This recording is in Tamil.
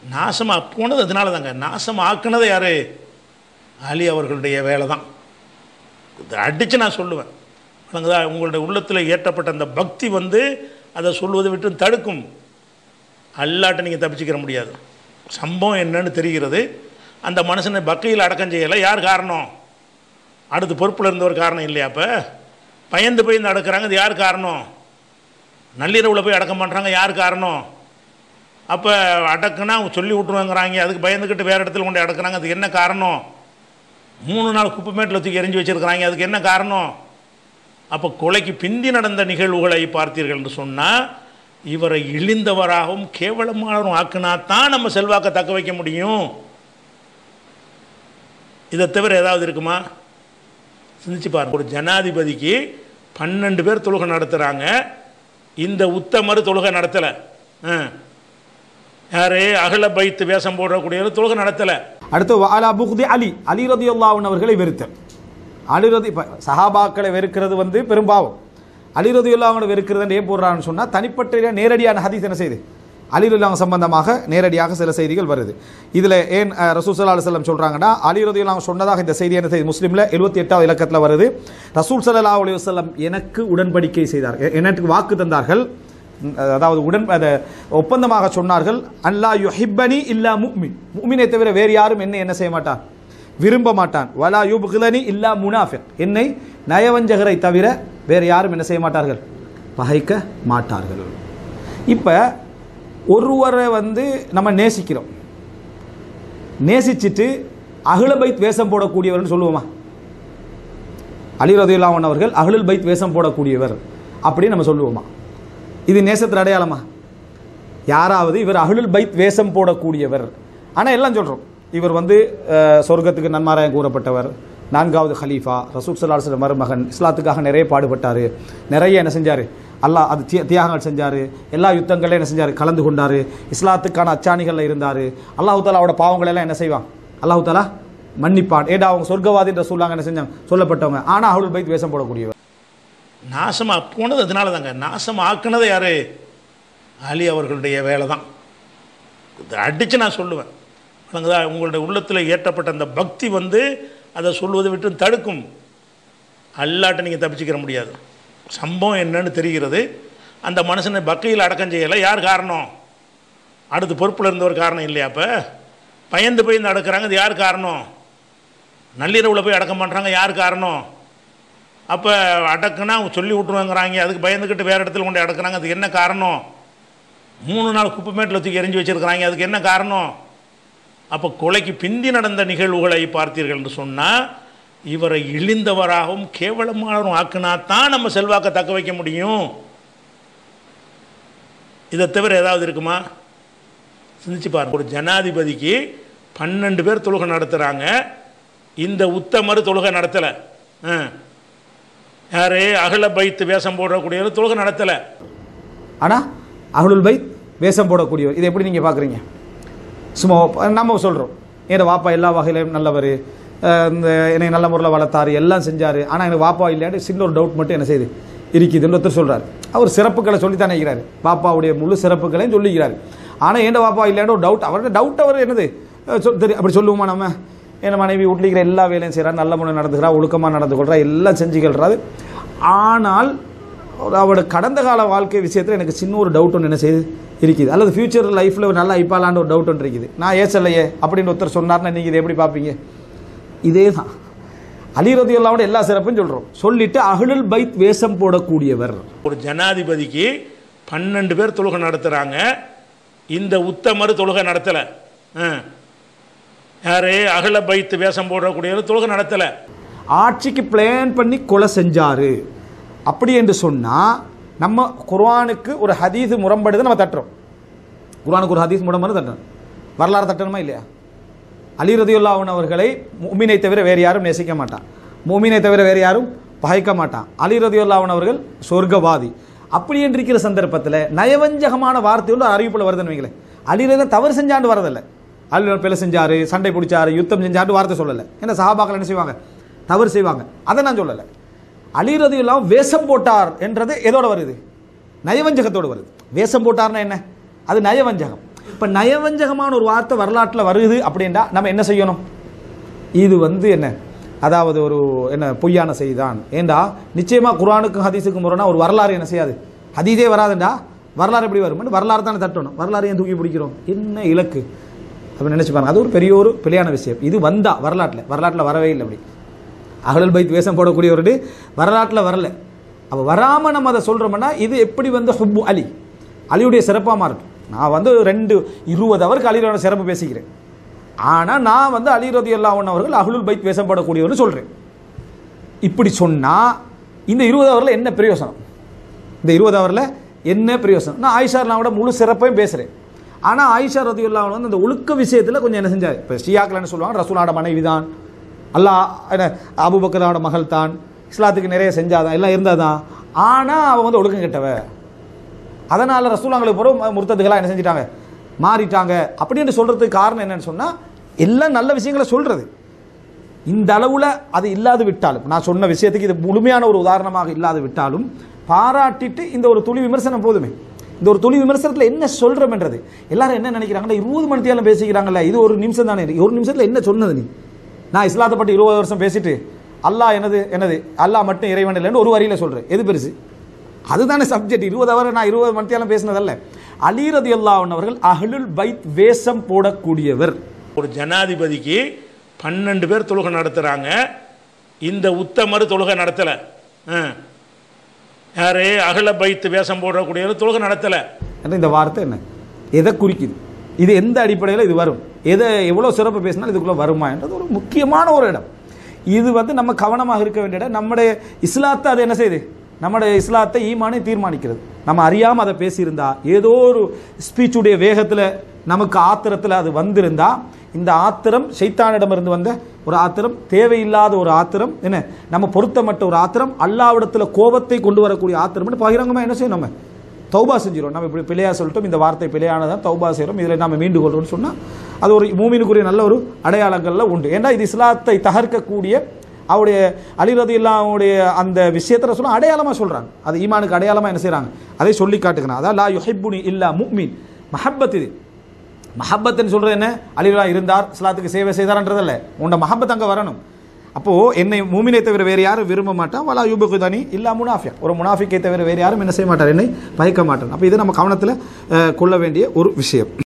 நாசமாக போனது அதனால தாங்க நாசம் ஆக்குனது யார் அலி அவர்களுடைய வேலை தான் அடித்து நான் சொல்லுவேன் வழங்குதா உங்களுடைய உள்ளத்தில் ஏற்றப்பட்ட அந்த பக்தி வந்து அதை சொல்வதை விட்டு தடுக்கும் அல்லாட்ட நீங்கள் தப்பிச்சுக்கிற முடியாது சம்பவம் என்னன்னு தெரிகிறது அந்த மனுஷனை பக்கையில் அடக்கம் செய்யலை யார் காரணம் அடுத்து பொறுப்பில் இருந்தவர் காரணம் இல்லையா அப்போ பயந்து பயந்து அடக்குறாங்க இது யார் காரணம் நள்ளிரவில் போய் அடக்கம் பண்ணுறாங்க யார் காரணம் அப்போ அடக்குனா அவங்க சொல்லி விட்ருவாங்கிறாங்க அதுக்கு பயந்துக்கிட்டு வேறு இடத்துல கொண்டு அடக்குறாங்க அதுக்கு என்ன காரணம் மூணு நாள் குப்பைமேட்டில் தூக்கி எரிஞ்சு வச்சுருக்கிறாங்க அதுக்கு என்ன காரணம் அப்போ கொலைக்கு பிந்தி நடந்த நிகழ்வுகளை பார்த்தீர்கள் என்று சொன்னால் இவரை இழிந்தவராகவும் கேவலமானவரும் ஆக்குனா தான் நம்ம செல்வாக்கை தக்க வைக்க முடியும் இதை தவிர ஏதாவது இருக்குமா சிந்திச்சு பாருங்க ஒரு ஜனாதிபதிக்கு பன்னெண்டு பேர் தொழுகை நடத்துகிறாங்க இந்த உத்தமர் தொழுகை நடத்தலை யாரு அகல பைத்து வேஷம் போடக்கூடியவர் தொழுகை நடத்தலை அடுத்து வாலா புகுதி அலி அலி ரதியுல்லாஹன் அவர்களை வெறுத்தல் அலி ரதி இப்போ சஹாபாக்களை வெறுக்கிறது வந்து பெரும்பாவம் அலி ரதியுல்லாஹனை வெறுக்கிறது ஏன் போடுறான்னு சொன்னால் தனிப்பட்ட நேரடியான ஹதீஸ் என்ன செய்யுது அலி ரதியுல்லாஹ் சம்பந்தமாக நேரடியாக சில செய்திகள் வருது இதில் ஏன் அஹ், ரசூல் சல்லா அலுவலம் சொல்கிறாங்கன்னா அலி ரதியுல்லாஹ் சொன்னதாக இந்த செய்தி என்ன செய்தி முஸ்லீமில் எழுபத்தி எட்டாவது இலக்கத்தில் வருது ரசூல் சல்லா அலி வல்லம் எனக்கு உடன்படிக்கை செய்தார் எ- எனக்கு வாக்கு தந்தார்கள் உம், அதாவது உடன் அதை ஒப்பந்தமாக சொன்னார்கள் அல்லா யுஹிப்பனி இல்லா முக்மின் முக்மினை தவிர வேறு யாரும் என்னை என்ன செய்ய மாட்டான் விரும்ப மாட்டான் வலா யுப்கிலனி இல்லா முனாஃபிக் என்னை நயவஞ்சகரை தவிர வேறு யாரும் என்ன செய்ய மாட்டார்கள் பகைக்க மாட்டார்கள் இப்போ ஒருவரை வந்து நம்ம நேசிக்கிறோம் நேசிச்சிட்டு அகில பைத் வேஷம் போடக்கூடியவர்னு சொல்லுவோமா அலி ரதியுல்லாஹன் அவர்கள் அஹ்லுல் பைத் வேஷம் போடக்கூடியவர் அப்படின்னு நம்ம சொல்லுவோமா இது நேசத்தின் அடையாளமா யாராவது இவர் அஹ்லுல் பைத் வேஷம் போடக்கூடியவர் ஆனால் எல்லாம் சொல்கிறோம் இவர் வந்து அஹ், சொர்க்கத்துக்கு நன்மாராயம் கூறப்பட்டவர் நான்காவது ஹலீஃபா ரசூல் சல்லாஹ் மருமகன் இஸ்லாத்துக்காக நிறைய பாடுபட்டார் நிறைய என்ன செஞ்சார் அல்லாஹ் அது திய- தியாகங்கள் செஞ்சார் எல்லா யுத்தங்களையும் என்ன செஞ்சார் கலந்து கொண்டார் இஸ்லாத்துக்கான அச்சாணிகளில் இருந்தார் அல்லாஹு தாலா அவரோட பாவங்களை எல்லாம் என்ன செய்வான் அல்லாஹு தாலா மன்னிப்பான் ஏடா அவங்க சொர்க்கவாதின்ற சொல்லாங்க என்ன செஞ்சாங்க சொல்லப்பட்டவங்க ஆனால் அஹ்லுல் பைத் வேஷம் போடக்கூடியவர் நாசமாக போனது அதனால தாங்க நாசம் ஆக்குனது யார் அலி அவர்களுடைய வேலை தான் அடித்து நான் சொல்லுவேன் வழங்குதா உங்களுடைய உள்ளத்தில் ஏற்றப்பட்ட அந்த பக்தி வந்து அதை சொல்வதை விட்டு தடுக்கும் அல்லாட்ட நீங்கள் தப்பிச்சுக்கிற முடியாது சம்பவம் என்னன்னு தெரிகிறது அந்த மனுஷனை பக்கையில் அடக்கம் செய்யலை யார் காரணம் அடுத்து பொறுப்பில் இருந்தவர் காரணம் இல்லையா அப்போ பயந்து பயந்து அடக்குறாங்க இது யார் காரணம் நள்ளிரவில் போய் அடக்கம் பண்ணுறாங்க யார் காரணம் அப்போ அடக்குனா அவங்க சொல்லி விட்ருவாங்கிறாங்க அதுக்கு பயந்துக்கிட்டு வேறு இடத்துல கொண்டு அடக்குறாங்க அதுக்கு என்ன காரணம் மூணு நாள் குப்பைமேட்டில் தூக்கி எரிஞ்சு வச்சுருக்கிறாங்க அதுக்கு என்ன காரணம் அப்போ கொலைக்கு பிந்தி நடந்த நிகழ்வுகளை பார்த்தீர்கள் என்று சொன்னால் இவரை இழிந்தவராகவும் கேவலமானவரும் ஆக்குனா தான் நம்ம செல்வாக்கை தக்க வைக்க முடியும் இதை தவிர ஏதாவது இருக்குமா சிந்திச்சு பாருங்க ஒரு ஜனாதிபதிக்கு பன்னெண்டு பேர் தொழுகை நடத்துகிறாங்க இந்த உத்தமர் தொழுகை நடத்தலை யாரு அகல பைத்து வேஷம் போடக்கூடியவர் தொழுகை நடத்தலை ஆனால் அஹ்லுல் பைத் வேஷம் போடக்கூடியவர் இதை எப்படி நீங்கள் பார்க்குறீங்க சும்மா ஒப்ப- நம்ம சொல்கிறோம் என் வாப்பா எல்லா வகையிலையும் நல்லவர் அஹ் இந்த என்னை நல்ல முறையில் வளர்த்தாரு எல்லாம் செஞ்சார் ஆனால் எனக்கு வாப்பா இல்லையாட்டு சின்ன ஒரு டவுட் மட்டும் என்ன செய்யுது இருக்குதுன்னு ஒருத்தர் சொல்கிறார் அவர் சிறப்புகளை சொல்லித்தானே இருக்கிறார் பாப்பாவுடைய முழு சிறப்புகளையும் சொல்லிக்கிறார் ஆனால் ஏண்ட வாப்பா இல்லையாண்டு ஒரு டவுட் அவரோட டவுட் அவர் என்னது அஹ் சொல் தெரியும் அப்படி சொல்லுவோமா நம்ம என் மனைவி வீட்டில் இருக்கிற எல்லா வேலையும் செய்கிறார் நல்ல முறை நடந்துக்கிறா ஒழுக்கமாக நடந்து கொள்றா எல்லாம் செஞ்சுக்கிறாரு ஆனால் ஒரு அவரோட கடந்த கால வாழ்க்கை விஷயத்தில் எனக்கு சின்ன ஒரு டவுட் ஒன்று என்ன செய்யுது இருக்குது அல்லது ஃபியூச்சர் லைஃப்பில் நல்லா ஐப்பாலான்னு ஒரு டவுட் ஒன்று இருக்குது நான் ஏசலையே அப்படின்னு ஒருத்தர் சொன்னார்னா நீங்கள் இதை எப்படி பார்ப்பீங்க இதே தான் அலி ரதியுல்லாவோட எல்லா சிறப்பும் சொல்கிறோம் சொல்லிட்டு அகலுல் பைத் வேஷம் போடக்கூடியவர் ஒரு ஜனாதிபதிக்கு பன்னெண்டு பேர் தொழுகை நடத்துகிறாங்க இந்த உத்தமர் தொழுகை நடத்தலை யாரு அகல பைத்து வேஷம் போடக்கூடியவர் தொழுகை நடத்தலை ஆட்சிக்கு பிளான் பண்ணி கொலை செஞ்சாரு அப்படி என்று சொன்னால் நம்ம குர்ஆனுக்கு ஒரு ஹதீஸ் முரண்படுதை நம்ம தட்டுறோம் குர்ஆனுக்கு ஒரு ஹதீஸ் முரண்படு தட்டுறோம் வரலாறு தட்டணுமா இல்லையா அலி ரதியுல்லாஹன் அவர்களை முமினை தவிர வேறு யாரும் நேசிக்க மாட்டான் முமினை தவிர வேறு யாரும் பகைக்க மாட்டான் அலி ரதியுல்லாஹன் அவர்கள் சொர்க்கவாதி அப்படி என்று இருக்கிற சந்தர்ப்பத்தில் நயவஞ்சகமான வார்த்தையோட அறிவிப்பில் வருதுன்னு வைங்களேன் அலிரதான் தவறு செஞ்சாண்டு வரதில்லை அலி பிள்ளை செஞ்சாரு சண்டை பிடிச்சாரு யுத்தம் செஞ்சாண்டு வார்த்தை சொல்லலை ஏன்னா சஹாபாக்கள் என்ன செய்வாங்க தவறு செய்வாங்க அதை நான் சொல்லலை அலி ரதியுல்லாம் வேஷம் போட்டார் என்றது எதோட வருது நயவஞ்சகத்தோடு வருது வேஷம் போட்டார்னா என்ன அது நயவஞ்சகம் இப்போ நயவஞ்சகமான ஒரு வார்த்தை வரலாற்றில் வருது அப்படின்னா நம்ம என்ன செய்யணும் இது வந்து என்ன அதாவது ஒரு என்ன பொய்யான செய்திதான் ஏண்டா நிச்சயமா குர்ஆனுக்கும் ஹதீஸுக்கும் முரணா ஒரு வரலாறு என்ன செய்யாது ஹதீஸே வராதுண்டா வரலாறு எப்படி வரும் வரலாறு தானே தட்டணும் வரலாறு ஏன் தூக்கி பிடிக்கிறோம் என்ன இலக்கு அப்படி நினைச்சு பாருங்க அது ஒரு பெரிய ஒரு பிழையான விஷயம் இது வந்தா வரலாற்றில் வரலாற்றில் வரவே இல்லை அப்படி அகலல் பைத் வேஷம் போடக்கூடியவரு வரலாற்றில் வரல அப்போ வராமல் நம்ம அதை சொல்கிறோம்னா இது எப்படி வந்து ஹுப்பு அலி அலியுடைய சிறப்பாக இருக்கு நான் வந்து ரெண்டு இருபது அவருக்கு அலியோட சிறப்பு பேசிக்கிறேன் ஆனால் நான் வந்து அலி ரதி அல்லாஹன் அவர்கள் அகலுல் பைத் வேஷம் போடக்கூடியவர்னு சொல்கிறேன் இப்படி சொன்னால் இந்த இருபது அவரில் என்ன பிரயோசனம் இந்த இருபது அவரில் என்ன பிரயோசனம் நான் ஆயிஷா விட முழு சிறப்பையும் பேசுகிறேன் ஆனால் ஆயிஷா ரதி வந்து அந்த ஒழுக்க விஷயத்தில் கொஞ்சம் என்ன செஞ்சார் இப்போ ஷியாக்கள் என்ன சொல்லுவாங்க ரசூலாட மனைவி தான் அல்லாஹ் என்ன அபுபக்கரோட மகள் தான் இஸ்லாத்துக்கு நிறைய செஞ்சாதான் எல்லாம் இருந்தாதான் ஆனால் அவன் வந்து ஒழுக்கம் கெட்டவ அதனால் ரசூலாங்களுக்கு பிறகு முர்த்ததுகளாக என்ன செஞ்சிட்டாங்க மாறிட்டாங்க அப்படின்னு சொல்கிறதுக்கு காரணம் என்னன்னு சொன்னால் எல்லாம் நல்ல விஷயங்களை சொல்கிறது இந்த அளவில் அது இல்லாது விட்டாலும் நான் சொன்ன விஷயத்துக்கு இது முழுமையான ஒரு உதாரணமாக இல்லாது விட்டாலும் பாராட்டிட்டு இந்த ஒரு துளி விமர்சனம் போதுமே இந்த ஒரு துளி விமர்சனத்தில் என்ன சொல்கிறோம்ன்றது எல்லாரும் என்ன நினைக்கிறாங்கன்னா இருபது மணி தேரம் பேசிக்கிறாங்கல்ல இது ஒரு நிமிஷம் தானே ஒரு நிமிஷத்தில் என்ன சொன்னது நீ நான் இஸ்லாத்தை பற்றி இருபது வருஷம் பேசிட்டு அல்லாஹ் எனது எனது அல்லாஹ் மட்டும் இறைவன் இல்லைன்னு ஒரு வரியில் சொல்கிறேன் எது பெருசு அதுதானே சப்ஜெக்ட் இருபது அவர் நான் இருபது மணித்தியாலம் பேசினதல்ல அலிரதி அல்லாஹ் அவர்கள் அஹ்லுல் பைத் வேஷம் போடக்கூடியவர் ஒரு ஜனாதிபதிக்கு பன்னெண்டு பேர் தொழுகை நடத்துகிறாங்க இந்த உத்தமர் தொழுகை நடத்தலை யாரு அகல பைத்து வேஷம் போடக்கூடியவர் தொழுகை நடத்தலை என்ற இந்த வார்த்தை என்ன எதை குறிக்குது இது எந்த அடிப்படையில் இது வரும் எதை எவ்வளோ சிறப்பு பேசினாலும் இதுக்குள்ளே வருமா என்றது ஒரு முக்கியமான ஒரு இடம் இது வந்து நம்ம கவனமாக இருக்க வேண்டிய இடம் நம்முடைய இஸ்லாத்தை அது என்ன செய்யுது நம்முடைய இஸ்லாத்தை ஈமானை தீர்மானிக்கிறது நம்ம அறியாமல் அதை பேசியிருந்தா ஏதோ ஒரு ஸ்பீச்சுடைய வேகத்தில் நமக்கு ஆத்திரத்தில் அது வந்திருந்தா இந்த ஆத்திரம் சைத்தானிடமிருந்து வந்த ஒரு ஆத்திரம் தேவையில்லாத ஒரு ஆத்திரம் என்ன நம்ம பொருத்தமட்ட ஒரு ஆத்திரம் அல்லாவிடத்தில் கோபத்தை கொண்டு வரக்கூடிய ஆத்திரம்னு பகிரங்கமாக என்ன செய்யணும் நம்ம தௌபா செஞ்சிடும் நம்ம இப்படி பிழையா சொல்லிட்டோம் இந்த வார்த்தை பிழையானதான் தௌபா செய்கிறோம் இதில் நம்ம மீண்டு கொள்றோம்னு சொன்னால் அது ஒரு மூமினுக்குரிய நல்ல ஒரு அடையாளங்கள்ல உண்டு ஏன்னா இது இஸ்லாத்தை தகர்க்கக்கூடிய அவருடைய அலிரதி அவருடைய அந்த விஷயத்தில் சொல்ல அடையாளமாக சொல்கிறாங்க அது ஈமானுக்கு அடையாளமாக என்ன செய்கிறாங்க அதை சொல்லி காட்டுக்கிறாங்க அதான் லா யுஹிப்புனி இல்லா முக்மீன் மஹப்பத் இது மஹப்பத்துன்னு சொல்கிறது என்ன அலிரா இருந்தார் இஸ்லாத்துக்கு சேவை செய்தார்ன்றதல்ல உண்ட மஹப்பத் அங்கே வரணும் அப்போது என்னை மூமினை தவிர வேறு யாரும் விரும்ப மாட்டான் வலா யூபகுதானி இல்லா முனாஃபியா ஒரு முனாஃபிக்கை தவிர வேறு யாரும் என்ன செய்ய மாட்டார் என்னை பயக்க மாட்டான் அப்போ இது நம்ம கவனத்தில் அஹ், கொள்ள வேண்டிய ஒரு விஷயம்